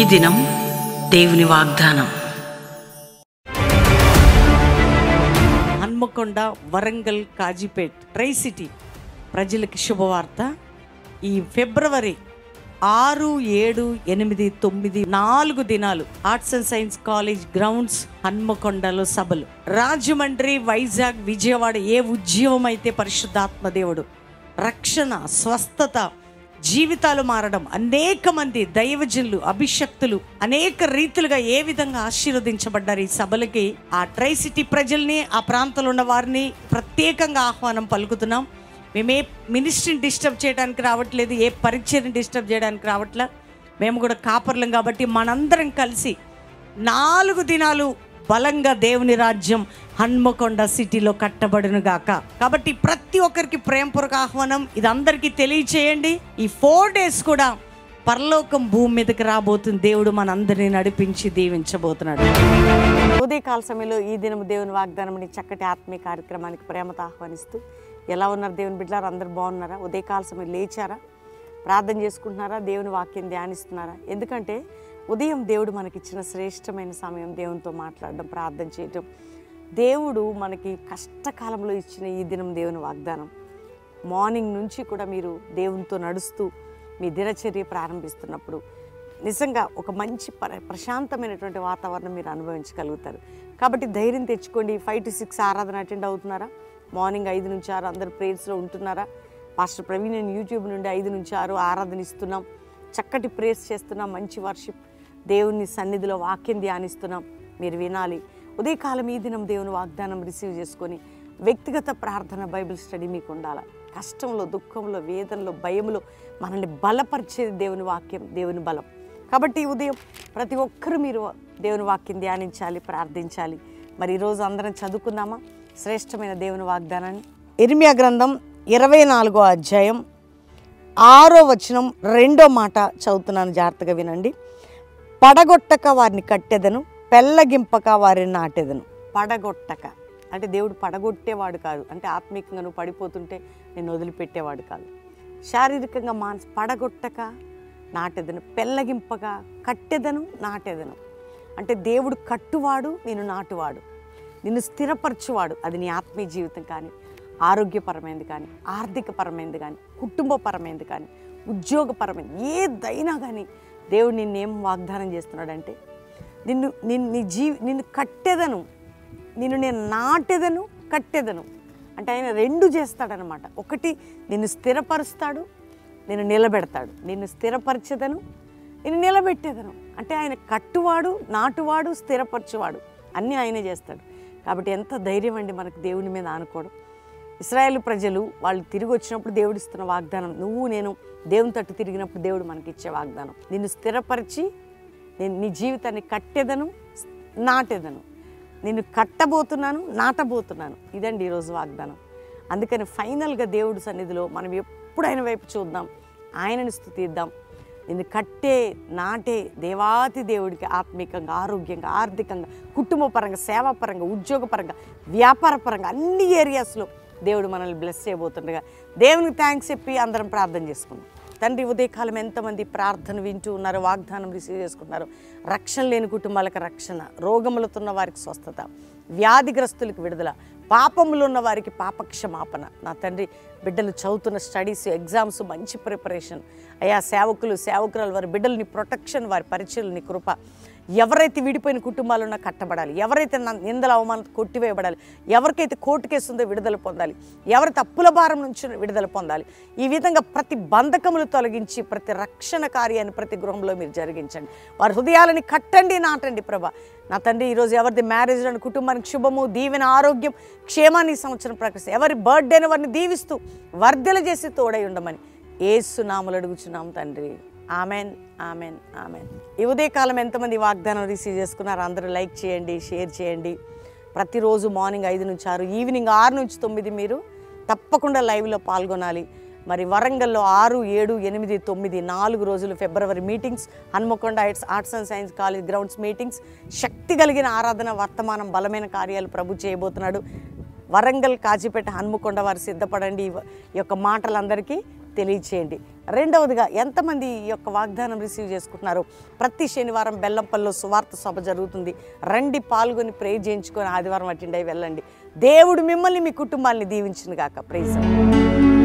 దినం దేవుని వాగ్దానం హన్మకొండ వరంగల్ కాజీపేట్ ట్రై సిటీ ప్రజలకి శుభవార్త ఈ ఫిబ్రవరి ఆరు ఏడు ఎనిమిది తొమ్మిది నాలుగు దినాలు arts and science college grounds హన్మకొండలో సభలు రాజమండ్రి వైజాగ్ విజయవాడ ఏ ఉద్యమం అయితే పరిశుద్ధాత్మ దేవుడు రక్షణ స్వస్థత జీవితాలు మారడం అనేక మంది దైవజనులు అభిషక్తులు అనేక రీతులుగా ఏ విధంగా ఆశీర్వదించబడ్డారు ఈ సభలకి ఆ ట్రై సిటీ ప్రజల్ని ఆ ప్రాంతంలో ఉన్న వారిని ప్రత్యేకంగా ఆహ్వానం పలుకుతున్నాం మేము ఏ మినిస్ట్రీని డిస్టర్బ్ చేయడానికి రావట్లేదు ఏ పరిచయని డిస్టర్బ్ చేయడానికి రావట్లే మేము కూడా కాపర్లం కాబట్టి మనందరం కలిసి నాలుగు దినాలు బలంగా దేవుని రాజ్యం హన్మకొండ సిటీలో కట్టబడును గాక కాబట్టి ప్రతి ఒక్కరికి ప్రేమపూర్వక ఆహ్వానం ఇది అందరికీ తెలియచేయండి ఈ ఫోర్ డేస్ కూడా పరలోకం భూమి మీదకి రాబోతుంది దేవుడు మనందరినీ నడిపించి దీవించబోతున్నాడు ఉదయకాల సమయంలో ఈ దినం దేవుని వాగ్దానం అనే చక్కటి ఆత్మీయ కార్యక్రమానికి ప్రేమతో ఆహ్వానిస్తూ ఎలా ఉన్నారు దేవుని బిడ్డలారు అందరు బాగున్నారా ఉదయకాల సమయం లేచారా ప్రార్థన చేసుకుంటున్నారా దేవుని వాక్యం ధ్యానిస్తున్నారా ఎందుకంటే ఉదయం దేవుడు మనకిచ్చిన శ్రేష్టమైన సమయం దేవునితో మాట్లాడడం ప్రార్థన చేయటం దేవుడు మనకి కష్టకాలంలో ఇచ్చిన ఈ దినం దేవుని వాగ్దానం మార్నింగ్ నుంచి కూడా మీరు దేవునితో నడుస్తూ మీ దినచర్య ప్రారంభిస్తున్నప్పుడు నిజంగా ఒక మంచి పర ప్రశాంతమైనటువంటి వాతావరణం మీరు అనుభవించగలుగుతారు కాబట్టి ధైర్యం తెచ్చుకోండి ఫైవ్ టు సిక్స్ ఆరాధన అటెండ్ అవుతున్నారా మార్నింగ్ ఐదు నుంచి ఆరు అందరు ప్రేయర్స్లో ఉంటున్నారా పాస్టర్ ప్రవీణ్ నేను యూట్యూబ్ నుండి ఐదు నుంచి ఆరు ఆరాధన ఇస్తున్నాం చక్కటి ప్రేయర్స్ చేస్తున్నాం మంచి వర్షిప్ దేవుని సన్నిధిలో వాక్యం ధ్యానిస్తున్నాం మీరు వినాలి ఉదయకాలం ఈ దినం దేవుని వాగ్దానం రిసీవ్ చేసుకొని వ్యక్తిగత ప్రార్థన బైబిల్ స్టడీ మీకు ఉండాలి కష్టంలో దుఃఖంలో వేదనలో భయంలో మనల్ని బలపరిచేది దేవుని వాక్యం దేవుని బలం కాబట్టి ఈ ఉదయం ప్రతి ఒక్కరూ మీరు దేవుని వాక్యం ధ్యానించాలి ప్రార్థించాలి మరి ఈరోజు అందరం చదువుకుందామా శ్రేష్టమైన దేవుని వాగ్దానాన్ని ఇర్మియా గ్రంథం ఇరవై నాలుగో అధ్యాయం ఆరో వచనం రెండో మాట చదువుతున్నాను జాగ్రత్తగా వినండి పడగొట్టక వారిని కట్టెదను పెళ్ళగింపక వారిని నాటెదను పడగొట్టక అంటే దేవుడు పడగొట్టేవాడు కాదు అంటే ఆత్మీయంగా నువ్వు పడిపోతుంటే నేను వదిలిపెట్టేవాడు కాదు శారీరకంగా మానస పడగొట్టక నాటెదను పెళ్ళగింపగా కట్టెదను నాటెదను అంటే దేవుడు కట్టువాడు నేను నాటువాడు నిన్ను స్థిరపరచువాడు అది నీ ఆత్మీయ జీవితం కానీ ఆరోగ్యపరమైనది కానీ ఆర్థికపరమైనది కానీ కుటుంబపరమైనది కానీ ఉద్యోగపరమైనది ఏదైనా కానీ దేవుడు నిన్నేం వాగ్దానం చేస్తున్నాడంటే నిన్ను నిన్ను నీ జీవి నిన్ను కట్టెదను నిన్ను నేను నాటెదను కట్టెదను అంటే ఆయన రెండు చేస్తాడనమాట ఒకటి నిన్ను స్థిరపరుస్తాడు నిన్ను నిలబెడతాడు నిన్ను స్థిరపరచెదను నిన్ను నిలబెట్టేదను అంటే ఆయన కట్టువాడు నాటువాడు స్థిరపరచువాడు అన్నీ ఆయనే చేస్తాడు కాబట్టి ఎంత ధైర్యం అండి మనకు దేవుని మీద ఆనుకోవడం ఇస్రాయేల్ ప్రజలు వాళ్ళు తిరిగి వచ్చినప్పుడు దేవుడు ఇస్తున్న వాగ్దానం నువ్వు నేను దేవుని తట్టు తిరిగినప్పుడు దేవుడు మనకి ఇచ్చే వాగ్దానం నిన్ను స్థిరపరిచి నేను నీ జీవితాన్ని కట్టెదను నాటెదను నిన్ను కట్టబోతున్నాను నాటబోతున్నాను ఇదండి ఈరోజు వాగ్దానం అందుకని ఫైనల్గా దేవుడి సన్నిధిలో మనం ఎప్పుడు ఆయన వైపు చూద్దాం ఆయనని స్థుతిద్దాం నిన్ను కట్టే నాటే దేవాతి దేవుడికి ఆత్మీకంగా ఆరోగ్యంగా ఆర్థికంగా కుటుంబపరంగా సేవాపరంగా ఉద్యోగపరంగా వ్యాపారపరంగా అన్ని ఏరియాస్లో దేవుడు మనల్ని బ్లెస్ చేయబోతుండగా దేవునికి థ్యాంక్స్ చెప్పి అందరం ప్రార్థన చేసుకుందాం తండ్రి ఉదయకాలం ఎంతమంది ప్రార్థన వింటూ ఉన్నారు వాగ్దానం రిసీవ్ చేసుకుంటున్నారు రక్షణ లేని కుటుంబాలకు రక్షణ రోగములతో ఉన్న వారికి స్వస్థత వ్యాధిగ్రస్తులకు విడుదల పాపములు ఉన్న వారికి పాపక్షమాపణ నా తండ్రి బిడ్డలు చదువుతున్న స్టడీస్ ఎగ్జామ్స్ మంచి ప్రిపరేషన్ అయా సేవకులు సేవకురాలు వారి బిడ్డలని ప్రొటెక్షన్ వారి పరిచయలు నీ కృప ఎవరైతే విడిపోయిన కుటుంబాలు ఉన్నా కట్టబడాలి ఎవరైతే న- నిందల అవమానం కొట్టివేయబడాలి ఎవరికైతే కోర్టు కేసు ఉందో విడుదల పొందాలి ఎవరైతే అప్పుల భారం నుంచి విడుదల పొందాలి ఈ విధంగా ప్రతి బంధకములు తొలగించి ప్రతి రక్షణ కార్యాన్ని ప్రతి గృహంలో మీరు జరిగించండి వారి హృదయాలని కట్టండి నాటండి ప్రభా నా తండ్రి ఈరోజు ఎవరిది మ్యారేజ్ అని కుటుంబానికి శుభము దీవెన ఆరోగ్యం క్షేమాన్ని ఈ సంవత్సరం ప్రకటిస్తే ఎవరి బర్త్డేని వారిని దీవిస్తూ వర్ధల చేసి తోడై ఉండమని ఏసునాములు అడుగుచున్నాం తండ్రి ఆమెన్ ఆమెన్ ఆమెన్ ఈ ఉదయకాలం ఎంతమంది వాగ్దానం రిసీవ్ చేసుకున్నారు అందరూ లైక్ చేయండి షేర్ చేయండి ప్రతిరోజు మార్నింగ్ ఐదు నుంచి ఆరు ఈవినింగ్ ఆరు నుంచి తొమ్మిది మీరు తప్పకుండా లైవ్లో పాల్గొనాలి మరి వరంగల్లో ఆరు ఏడు ఎనిమిది తొమ్మిది నాలుగు రోజులు ఫిబ్రవరి meetings Hanamkonda arts arts and science college grounds meetings శక్తి కలిగిన ఆరాధన వర్తమానం బలమైన కార్యాలు ప్రభు చేయబోతున్నాడు వరంగల్ కాజీపేట హన్మకొండ వారు సిద్ధపడండి ఈ వ- ఈ యొక్క మాటలందరికీ తెలియచేయండి రెండవదిగా ఎంతమంది ఈ యొక్క వాగ్దానం రిసీవ్ చేసుకుంటున్నారు ప్రతి శనివారం బెల్లంపల్లిలో సువార్త సభ జరుగుతుంది రండి పాల్గొని ప్రే చేయించుకొని ఆదివారం అటెండ్ అయి వెళ్ళండి దేవుడు మిమ్మల్ని మీ కుటుంబాన్ని దీవించిన గాక ప్రైజ్